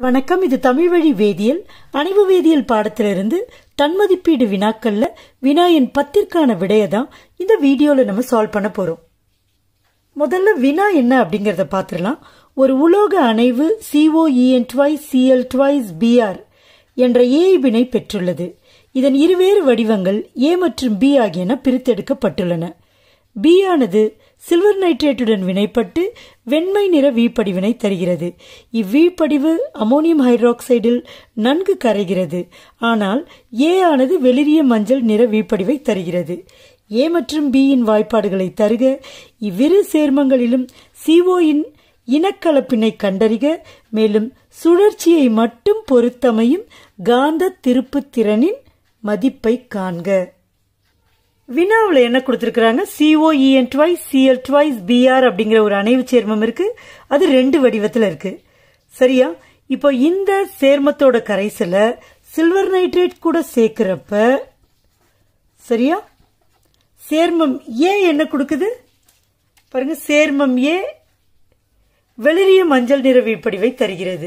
வணக்கம் இது தமிழ் வழி வேதியியல் அணைவு வேதியியல் பாடத்திலிருந்து தன்மதிப்பீடு வினாக்கள்ல வினா எண் பத்திற்கான விடையை தான் இந்த வீடியோல நம்ம சால்வ் பண்ண போறோம் முதல்ல வினா என்ன அப்படிங்கறத பாத்துடலாம் ஒரு உலோக அணைவு C O E N twice C L twice B R என்ற ஏய்பினை பெற்றுள்ளது இதன் இருவேறு வடிவங்கள் ஏ மற்றும் பி ஆகியன பிரித்தெடுக்கப்பட்டுள்ளன பி ஆனது சில்வர் நைட்ரேட்டுடன் வினைப்பட்டு வெண்மை நிற வீப்படிவினை தருகிறது இவ்வீப்படிவு அமோனியம் ஹைட்ராக்சைடில் நன்கு கரைகிறது ஆனால் ஏ ஆனது வெளிரிய மஞ்சள் நிற வீப்படிவை தருகிறது ஏ மற்றும் பி யின் வாய்ப்பாடுகளை தருக இவ்விரு சேர்மங்களிலும் சிஓயின் இனக்கலப்பினை கண்டறிக மேலும் சுழற்சியை மட்டும் பொருத்தமையும் காந்த திருப்புத் திறனின் மதிப்பை காண்க வினாவில் என்ன கொடுத்துருக்காங்க C O E N twice C L twice B R அப்படிங்கிற ஒரு அணைவு சேர்மம் இருக்கு அது ரெண்டு வடிவத்தில் இருக்கு சரியா இப்போ இந்த சேர்மத்தோட கரைசல சில்வர் நைட்ரேட் கூட சேர்க்கிறப்ப சரியா சேர்மம் ஏ என்ன கொடுக்குது பாருங்க சேர்மம் ஏ வெளிரிய மஞ்சள் நிற வீப்படிவை தருகிறது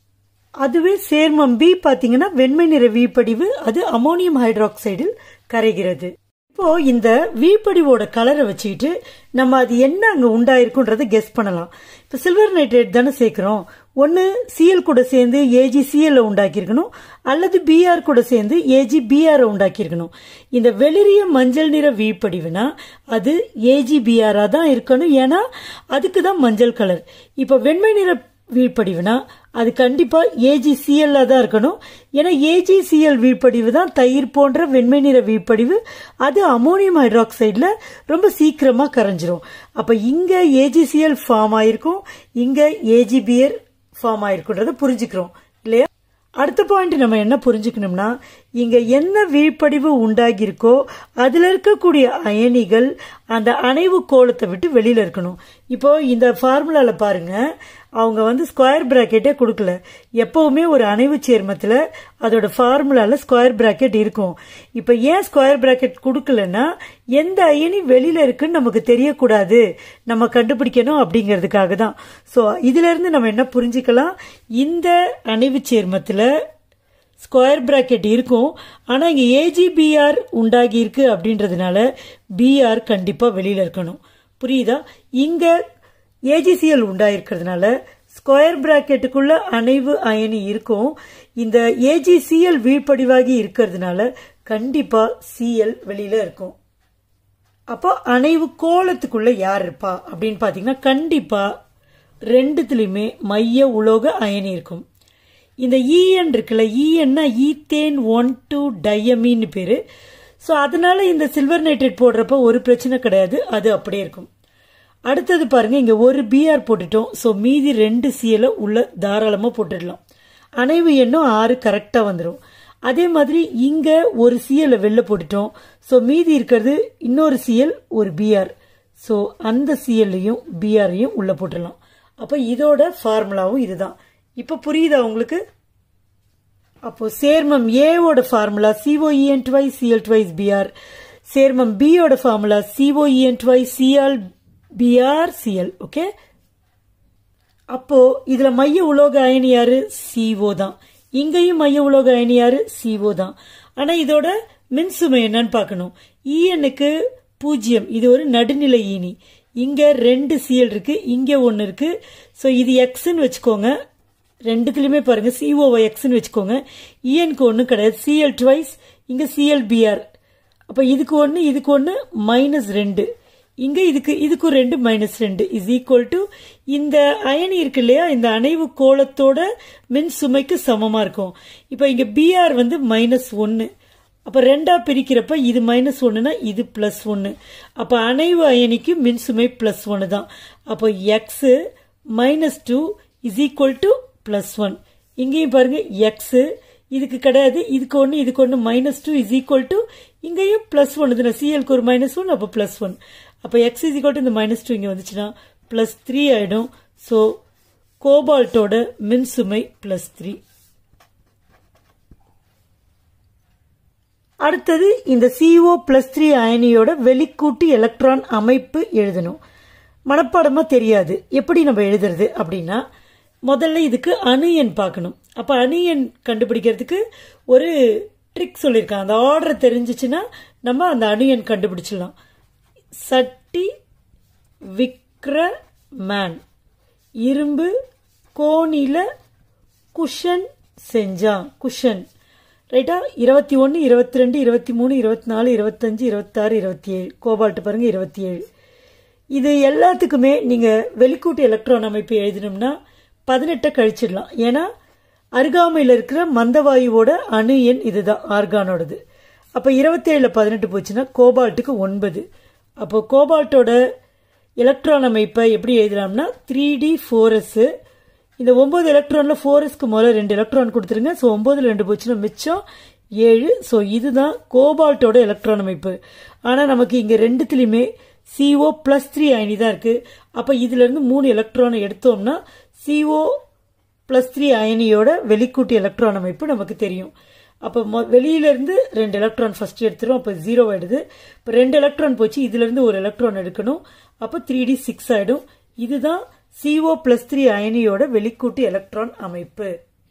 அதுவே சேர்மம் பி பாத்தீங்கன்னா வெண்மை நிற வீப்படிவு அது அமோனியம் ஹைட்ராக்சைடில் கரைகிறது இப்போ இந்த வீப்படிவோட கலரை வச்சுக்கிட்டு நம்ம அது என்ன அங்க உண்டாயிருக்குன்றதை கெஸ் பண்ணலாம் இப்போ சில்வர் நைட்ரேட் தானே சேர்க்கிறோம் ஒன்று சிஎல் கூட சேர்ந்து ஏஜி சிஎல் உண்டாக்கியிருக்கணும் அல்லது பிஆர் கூட சேர்ந்து ஏஜி பிஆர் உண்டாக்கியிருக்கணும் இந்த வெளிரிய மஞ்சள் நிற வீப்படிவுனா அது ஏஜி பிஆரா தான் இருக்கணும் ஏன்னா அதுக்கு தான் மஞ்சள் கலர் இப்போ வெண்மை நிற வீழ்படிவுனா அது கண்டிப்பா ஏஜிசிஎல்ல தான் இருக்கணும் ஏன்னா ஏஜிசிஎல் வீழ்படிவு தான் தயிர் போன்ற வெண்மை நிற வீழ்படிவு அது அமோனியம் ஹைட்ராக்சைட்ல ரொம்ப சீக்கிரமா கரைஞ்சிரும் அப்ப இங்க ஏஜிசிஎல் ஃபார்ம் ஆயிருக்கும் இங்க ஏஜிபிஆர் ஃபார்ம் ஆயிருக்குன்றத புரிஞ்சுக்கிறோம் இல்லையா அடுத்த பாயிண்ட் நம்ம என்ன புரிஞ்சுக்கணும்னா இங்க என்ன வீழ்படிவு உண்டாகி இருக்கோ அதுல இருக்கக்கூடிய அயனிகள் அந்த அணைவு கோலத்தை விட்டு வெளியில இருக்கணும் இப்போ இந்த ஃபார்முலால பாருங்க அவங்க வந்து ஸ்கொயர் பிராக்கெட்டே கொடுக்கல எப்பவுமே ஒரு அணைவு சேர்மத்துல அதோட ஃபார்முலால ஸ்கொயர் பிராக்கெட் இருக்கும் இப்ப ஏன் ஸ்கொயர் பிராக்கெட் கொடுக்கலன்னா எந்த அயனி வெளியில இருக்குன்னு நமக்கு தெரியக்கூடாது நம்ம கண்டுபிடிக்கணும் அப்படிங்கிறதுக்காக தான் ஸோ இதுல இருந்து நம்ம என்ன புரிஞ்சுக்கலாம் இந்த அணைவு சேர்மத்துல ஸ்கொயர் பிராக்கெட் இருக்கும் ஆனால் இங்கே ஏஜிபிஆர் உண்டாகி இருக்கு அப்படின்றதுனால பிஆர் கண்டிப்பாக வெளியில் இருக்கணும் புரியுதா இங்கே ஏஜிசிஎல் உண்டாயிருக்கிறதுனால ஸ்கொயர் பிராக்கெட்டுக்குள்ள அணைவு அயனி இருக்கும் இந்த ஏஜிசிஎல் வீழ்படிவாகி இருக்கிறதுனால கண்டிப்பா சிஎல் வெளியில இருக்கும் அப்போ அணைவு கோலத்துக்குள்ள யார் இருப்பா அப்படின்னு பாத்தீங்கன்னா கண்டிப்பா ரெண்டுத்துலயுமே மைய உலோக அயனி இருக்கும் இந்த இஎன் இருக்குல்ல இஎன்னா ஈத்தேன் ஒன் டூ டையமின்னு பேரு ஸோ அதனால இந்த சில்வர் நைட்ரேட் போடுறப்ப ஒரு பிரச்சனை கிடையாது அது அப்படியே இருக்கும் அடுத்தது பாருங்க இங்க ஒரு பிஆர் போட்டுட்டோம் ஸோ மீதி ரெண்டு சிஎல உள்ள தாராளமா போட்டுடலாம் அணைவு எண்ணும் ஆறு கரெக்டா வந்துடும் அதே மாதிரி இங்க ஒரு சிஎல வெளில போட்டுட்டோம் ஸோ மீதி இருக்கிறது இன்னொரு சிஎல் ஒரு பிஆர் ஸோ அந்த சிஎல்லையும் பிஆரையும் உள்ள போட்டுடலாம் அப்போ இதோட ஃபார்முலாவும் இதுதான் இப்போ புரியுதா உங்களுக்கு அப்போ சேர்மம் ஏவோட formula C O E N twice C L twice B R சேர்மம் பியோட formula C O E N twice C L B R C L okay அப்போ இதுல மைய உலோக அயனி யாரு சிஓ தான் இங்கேயும் மைய உலோக அயனி யாரு சிஓ தான் ஆனா இதோட மின்சுமை என்னன்னு பார்க்கணும் இஎனுக்கு பூஜ்ஜியம் இது ஒரு நடுநிலை ஈனி இங்க ரெண்டு சிஎல் இருக்கு இங்க ஒன்னு இருக்கு ஸோ இது எக்ஸ்ன்னு வச்சுக்கோங்க ரெண்டுத்துலயுமே பாருங்க சிஓ எக்ஸ்ன்னு வச்சுக்கோங்க இஎனுக்கு ஒன்றும் கிடையாது சிஎல் டுவைஸ் இங்க சிஎல் பிஆர் அப்ப இதுக்கு ஒன்று இதுக்கு ஒன்று மைனஸ் ரெண்டு இங்க இதுக்கு இதுக்கும் ரெண்டு மைனஸ் ரெண்டு இஸ் ஈக்குவல் டு இந்த அயனி இருக்கு இல்லையா இந்த அணைவு கோலத்தோட மின் சுமைக்கு சமமா இருக்கும் இப்போ இங்க பிஆர் வந்து மைனஸ் ஒன்னு அப்ப ரெண்டா பிரிக்கிறப்ப இது மைனஸ் ஒன்னுனா இது பிளஸ் ஒன்னு அப்ப அணைவு அயனிக்கு மின் சுமை பிளஸ் ஒன்னு தான் அப்போ X minus two is equal to plus one இங்கேயும் பாருங்க எக்ஸ் இதுக்கு கிடையாது இதுக்கு ஒன்று இதுக்கு ஒன்று minus two is equal to இங்கேயும் பிளஸ் ஒன் இதுனா சிஎல்க்கு ஒரு மைனஸ் ஒன் அப்போ பிளஸ் ஒன் அப்போ எக்ஸ் இஸ் ஈக்குவல் டு இந்த மைனஸ் டூ இங்கே வந்துச்சுன்னா பிளஸ் த்ரீ ஆயிடும் ஸோ கோபால்ட்டோட மின் சுமை பிளஸ் த்ரீ அடுத்தது இந்த சிஓ பிளஸ் த்ரீ அயனியோட வெளிக்கூட்டு எலக்ட்ரான் அமைப்பு எழுதணும் மனப்பாடமா தெரியாது எப்படி நம்ம எழுதுறது அப்படின்னா முதல்ல இதுக்கு அணு எண் பார்க்கணும் அப்போ அணியன் கண்டுபிடிக்கிறதுக்கு ஒரு ட்ரிக் சொல்லியிருக்காங்க அந்த ஆர்டர் தெரிஞ்சிச்சுன்னா நம்ம அந்த அணியன் கண்டுபிடிச்சிடலாம் சட்டி விக்ர மேன் இரும்பு கோணில குஷன் செஞ்சான் குஷன் ரைட்டா இருபத்தி ஒன்று இருபத்தி ரெண்டு இருபத்தி மூணு இருபத்தி நாலு இருபத்தஞ்சு இருபத்தாறு இருபத்தி ஏழு கோபால்ட் பாருங்க இருபத்தி ஏழு இது எல்லாத்துக்குமே நீங்கள் வெளிக்கூட்டு எலக்ட்ரான் அமைப்பு எழுதணும்னா பதினெட்டை கழிச்சிடலாம் ஏன்னா அருகாமையில் இருக்கிற மந்தவாயுவோட அணு எண் இதுதான் ஆர்கானோடது அப்போ இருபத்தேழில் பதினெட்டு போச்சுன்னா கோபால்ட்டுக்கு ஒன்பது அப்போ கோபால்ட்டோட எலக்ட்ரான் அமைப்பை எப்படி எழுதலாம்னா த்ரீ டி ஃபோரஸு இந்த ஒம்பது எலக்ட்ரானில் ஃபோரஸ்க்கு முதல்ல ரெண்டு எலக்ட்ரான் கொடுத்துருங்க ஸோ ஒம்பதுல ரெண்டு போச்சுன்னா மிச்சம் ஏழு ஸோ இதுதான் கோபால்ட்டோட எலக்ட்ரான் அமைப்பு ஆனால் நமக்கு இங்கே ரெண்டுத்துலேயுமே சிஓ ப்ளஸ் த்ரீ அயனி தான் இருக்குது அப்போ இதுலேருந்து மூணு எலக்ட்ரானை எடுத்தோம்னா சிஓ ப்ளஸ் த்ரீ அயனியோட வெளிக்கூட்டு எலக்ட்ரான் அமைப்பு நமக்கு தெரியும் அப்போ மொ வெளியிலேருந்து ரெண்டு எலக்ட்ரான் ஃபர்ஸ்ட் எடுத்துரும் அப்போ ஜீரோ ஆயிடுது இப்போ ரெண்டு எலக்ட்ரான் போச்சு இதுலேருந்து ஒரு எலக்ட்ரான் எடுக்கணும் அப்போ த்ரீ டி சிக்ஸ் ஆகிடும் இதுதான் சிஓ பிளஸ் த்ரீ அயனியோட வெளிக்கூட்டு எலக்ட்ரான் அமைப்பு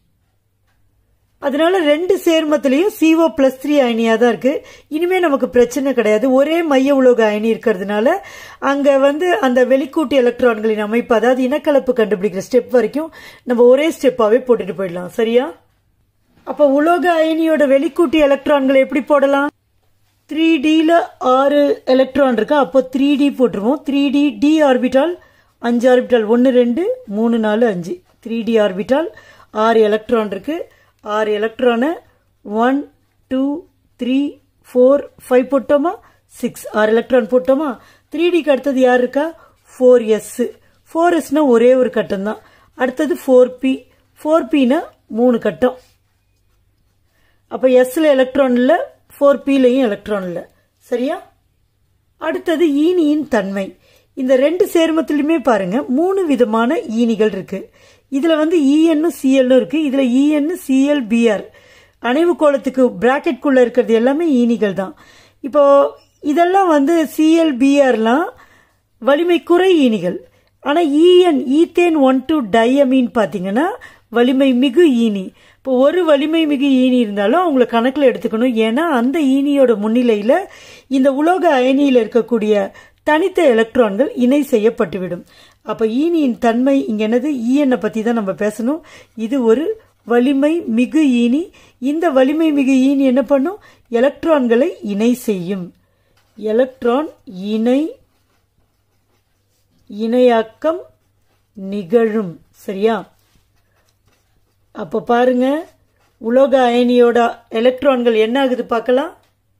அதனால ரெண்டு சேர்மத்திலையும் சிஓ பிளஸ் த்ரீ அயனியா தான் இருக்கு இனிமே நமக்கு பிரச்சனை கிடையாது ஒரே மைய உலோக அயனி இருக்கிறதுனால அங்க வந்து அந்த வெளிக்கூட்டு எலக்ட்ரான்களின் அமைப்பு அதாவது இனக்கலப்பு கண்டுபிடிக்கிற ஸ்டெப் வரைக்கும் நம்ம ஒரே ஸ்டெப்பாவே போட்டுட்டு போயிடலாம் சரியா அப்ப உலோக அயனியோட வெளிக்கூட்டு எலக்ட்ரான்களை எப்படி போடலாம் த்ரீ டியில் ஆறு எலக்ட்ரான் இருக்கா அப்போ த்ரீ டி போட்டுருவோம் த்ரீ டி டி ஆர்பிட்டால் அஞ்சு ஆர்பிட்டால் ஒன்று ரெண்டு மூணு நாலு அஞ்சு த்ரீ டி ஆர்பிட்டால் ஆறு எலக்ட்ரான் இருக்கு ஆறு எலக்ட்ரானை one two three four five போட்டோமா சிக்ஸ் ஆறு எலக்ட்ரான் போட்டோமா த்ரீ டிக்கு அடுத்தது யார் இருக்கா ஃபோர் எஸ் ஃபோர் எஸ்னா ஒரே ஒரு கட்டம் தான் அடுத்தது ஃபோர் பி ஃபோர் பினா மூணு கட்டம் அப்போ எஸ்ல எலக்ட்ரான் இல்லை ஃபோர் பிலையும் எலக்ட்ரான் இல்லை சரியா அடுத்தது ஈனியின் தன்மை இந்த ரெண்டு சேர்மத்திலுமே பாருங்க மூணு விதமான ஈனிகள் இருக்கு இதுல வந்து இஎன்னும் சிஎல்னும் இருக்கு இதுல இஎன் சிஎல் பிஆர் அணைவு கோலத்துக்கு பிராக்கெட்குள்ள இருக்கிறது எல்லாமே ஈனிகள் தான் இப்போ இதெல்லாம் வந்து சிஎல் பிஆர்லாம் வலிமை குறை ஈனிகள் ஆனா இஎன் ஈத்தேன் ஒன் டூ டையமீன் பாத்தீங்கன்னா வலிமை மிகு ஈனி இப்போ ஒரு வலிமை மிகு ஈனி இருந்தாலும் அவங்கள கணக்கில் எடுத்துக்கணும் ஏன்னா அந்த ஈனியோட முன்னிலையில் இந்த உலோக அயனியில் இருக்கக்கூடிய தனித்த எலக்ட்ரான்கள் இணை செய்யப்பட்டுவிடும் அப்போ ஈனியின் தன்மை இங்கே என்னது ஈஎன்னை பற்றி தான் நம்ம பேசணும் இது ஒரு வலிமை மிகு ஈனி இந்த வலிமை மிகு ஈனி என்ன பண்ணும் எலக்ட்ரான்களை இணை செய்யும் எலக்ட்ரான் இணை இணையாக்கம் நிகழும் சரியா அப்போ பாருங்க உலோக அயனியோட எலக்ட்ரான்கள் என்ன ஆகுது பார்க்கலாம்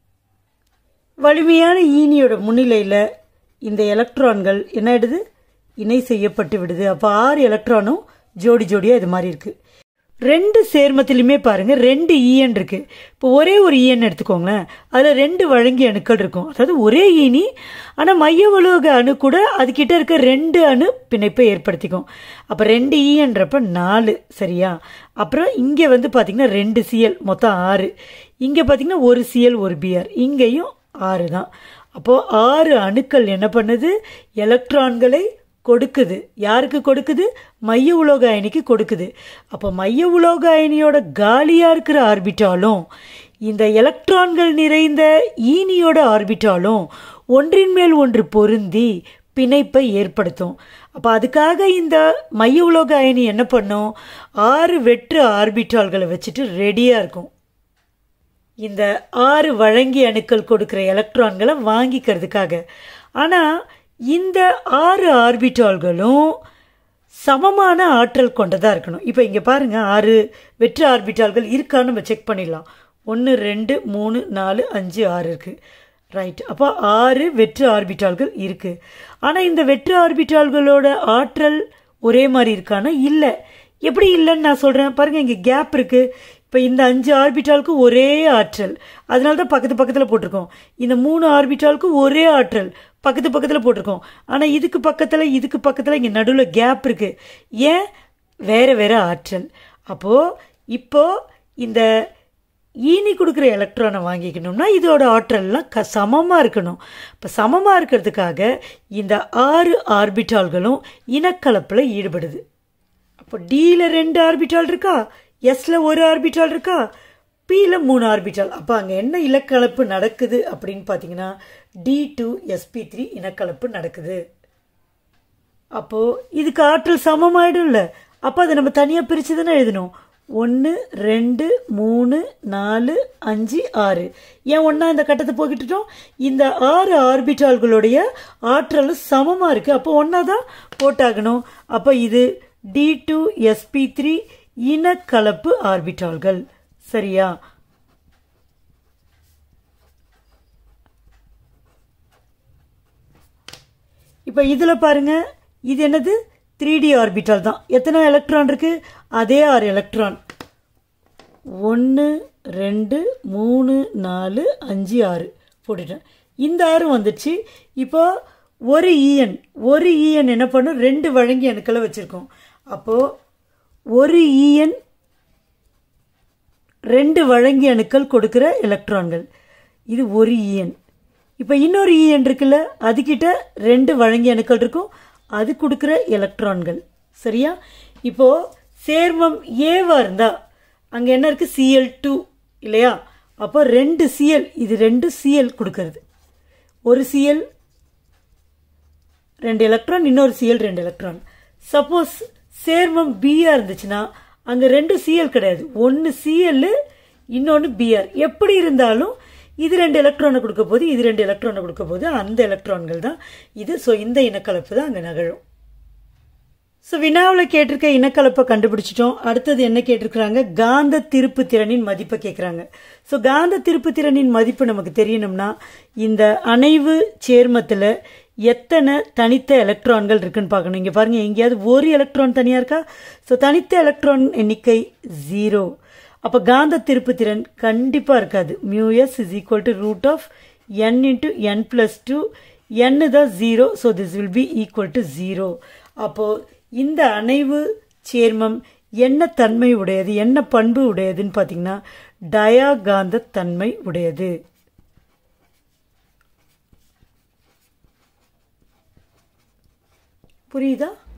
வலிமையான ஈனியோட முன்னிலையில் இந்த எலக்ட்ரான்கள் என்ன ஆயிடுது இணை செய்யப்பட்டு விடுது அப்போ ஆறு எலக்ட்ரானும் ஜோடி ஜோடியாக இது மாதிரி இருக்கு ரெண்டு சேர்மத்திலுமே பாருங்க ரெண்டு ஈஎன் இருக்கு இப்போ ஒரே ஒரு ஈஎன் எடுத்துக்கோங்களேன் அதில் ரெண்டு வழங்கிய அணுக்கள் இருக்கும் அதாவது ஒரே ஈனி ஆனால் மைய உலோக அணு கூட அதுக்கிட்ட இருக்க ரெண்டு அணு பிணைப்பை ஏற்படுத்திக்கும் அப்போ ரெண்டு ஈஎன்றப்ப நாலு சரியா அப்புறம் இங்கே வந்து பார்த்தீங்கன்னா ரெண்டு சிஎல் மொத்தம் ஆறு இங்கே பார்த்தீங்கன்னா ஒரு சிஎல் ஒரு பிஆர் இங்கேயும் ஆறு தான் அப்போது ஆறு அணுக்கள் என்ன பண்ணுது எலக்ட்ரான்களை கொடுக்குது யாருக்கு கொடுக்குது மைய உலோக அயனிக்கு கொடுக்குது அப்போ மைய உலோக அயனியோட காலியாக இருக்கிற ஆர்பிட்டாலும் இந்த எலக்ட்ரான்கள் நிறைந்த ஈனியோட ஆர்பிட்டாலும் ஒன்றின் மேல் ஒன்று பொருந்தி பிணைப்பை ஏற்படுத்தும் அப்போ அதுக்காக இந்த மைய உலோக அயனி என்ன பண்ணும் ஆறு வெற்று ஆர்பிட்டால்களை வச்சுட்டு ரெடியாக இருக்கும் இந்த ஆறு வழங்கி அணுக்கள் கொடுக்குற எலக்ட்ரான்களை வாங்கிக்கிறதுக்காக ஆனால் இந்த ஆறு ஆர்பிட்டால்களும் சமமான ஆற்றல் கொண்டதாக இருக்கணும் இப்போ இங்கே பாருங்கள் ஆறு வெற்று ஆர்பிட்டால்கள் இருக்கான்னு நம்ம செக் பண்ணிடலாம் ஒன்று ரெண்டு மூணு நாலு அஞ்சு ஆறு இருக்குது ரைட் அப்போ ஆறு வெற்று ஆர்பிட்டால்கள் இருக்குது ஆனால் இந்த வெற்று ஆர்பிட்டால்களோட ஆற்றல் ஒரே மாதிரி இருக்கானா இல்லை எப்படி இல்லைன்னு நான் சொல்கிறேன் பாருங்கள் இங்கே கேப் இருக்குது இப்போ இந்த அஞ்சு ஆர்பிட்டாலுக்கு ஒரே ஆற்றல் அதனால தான் பக்கத்து பக்கத்தில் போட்டிருக்கோம் இந்த மூணு ஆர்பிட்டாலுக்கு ஒரே ஆற்றல் பக்கத்து பக்கத்தில் போட்டிருக்கோம் ஆனால் இதுக்கு பக்கத்தில் இதுக்கு பக்கத்தில் இங்கே நடுவில் கேப் இருக்குது ஏன் வேறு வேறு ஆற்றல் அப்போது இப்போ இந்த ஈனி கொடுக்குற எலக்ட்ரானை வாங்கிக்கணும்னா இதோட ஆற்றல்லாம் க சமமாக இருக்கணும் இப்போ சமமாக இருக்கிறதுக்காக இந்த ஆறு ஆர்பிட்டால்களும் இனக்கலப்பில் ஈடுபடுது அப்போ டியில் ரெண்டு ஆர்பிட்டால் இருக்கா எஸ்ல ஒரு ஆர்பிட்டால் இருக்கா பியில் மூணு ஆர்பிட்டால் அப்போ அங்கே என்ன இலக்கலப்பு நடக்குது அப்படின்னு பார்த்தீங்கன்னா டி டூ எஸ்பி த்ரீ இனக்கலப்பு நடக்குது அப்போது இதுக்கு ஆற்றல் சமமாயிடும்ல அப்போ அதை நம்ம தனியாக பிரித்து தானே எழுதணும் ஒன்று ரெண்டு மூணு நாலு அஞ்சு ஆறு ஏன் ஒன்றா இந்த கட்டத்தை போக்கிட்டுட்டோம் இந்த ஆறு ஆர்பிட்டால்களுடைய ஆற்றலும் சமமாக இருக்குது அப்போ ஒன்றா தான் போட்டாகணும் அப்போ இது டி டூ எஸ்பி த்ரீ இனக்கலப்பு ஆர்பிட்டால்கள் சரியா இப்போ இதில் பாருங்க இது என்னது த்ரீ டி ஆர்பிட்டால் தான் எத்தனை எலக்ட்ரான் இருக்கு அதே ஆறு எலக்ட்ரான் ஒன்று ரெண்டு மூணு நாலு அஞ்சு ஆறு போட்டுட்டேன் இந்த ஆறு வந்துச்சு இப்போ ஒரு ஈஎன் ஒரு ஈஎன் என்ன பண்ணும் ரெண்டு வழங்கி அணுக்களை வச்சுருக்கோம் அப்போது ஒரு ஈஎன் ரெண்டு வழங்கி அணுக்கள் கொடுக்குற எலக்ட்ரான்கள் இது ஒரு ஈஎன் இப்போ இன்னொரு ஈஎன் இருக்குல்ல அதுக்கிட்ட ரெண்டு வழங்கி அணுக்கள் இருக்கும் அது கொடுக்குற எலக்ட்ரான்கள் சரியா இப்போ சேர்மம் ஏவா இருந்தா அங்க என்ன இருக்கு சிஎல் டூ இல்லையா அப்போ ரெண்டு சிஎல் இது ரெண்டு சிஎல் கொடுக்கறது ஒரு சிஎல் ரெண்டு எலக்ட்ரான் இன்னொரு சிஎல் ரெண்டு எலக்ட்ரான் சப்போஸ் சேர்மம் பிஆர் இருந்துச்சுன்னா அங்க ரெண்டு சிஎல் கிடையாது ஒன்று சிஎல் இன்னொன்று பிஆர் எப்படி இருந்தாலும் இது ரெண்டு எலக்ட்ரானை கொடுக்க போது இது ரெண்டு எலக்ட்ரானை கொடுக்க போது அந்த எலக்ட்ரான்கள் தான் இது ஸோ இந்த இனக்கலப்பு தான் அங்கே நகழும் ஸோ வினாவில் கேட்டிருக்க இனக்கலப்பை கண்டுபிடிச்சிட்டோம் அடுத்தது என்ன கேட்டிருக்கிறாங்க காந்த திருப்பு திறனின் மதிப்பை கேட்குறாங்க ஸோ காந்த திருப்பு திறனின் மதிப்பு நமக்கு தெரியணும்னா இந்த அணைவு சேர்மத்தில் எத்தனை தனித்த எலக்ட்ரான்கள் இருக்குன்னு பார்க்கணும் இங்கே பாருங்க எங்கேயாவது ஒரு எலக்ட்ரான் தனியாக இருக்கா ஸோ தனித்த எலக்ட்ரான் எண்ணிக்கை ஜீரோ அப்போ காந்த திருப்பு திறன் கண்டிப்பாக இருக்காது mu S is equal to root of N into N plus two என்னு தான் zero so this will be equal to zero அப்போது இந்த அணைவு சேர்மம் என்ன தன்மை உடையது என்ன பண்பு உடையதுன்னு பார்த்தீங்கன்னா டயாகாந்த தன்மை உடையது புரியுதா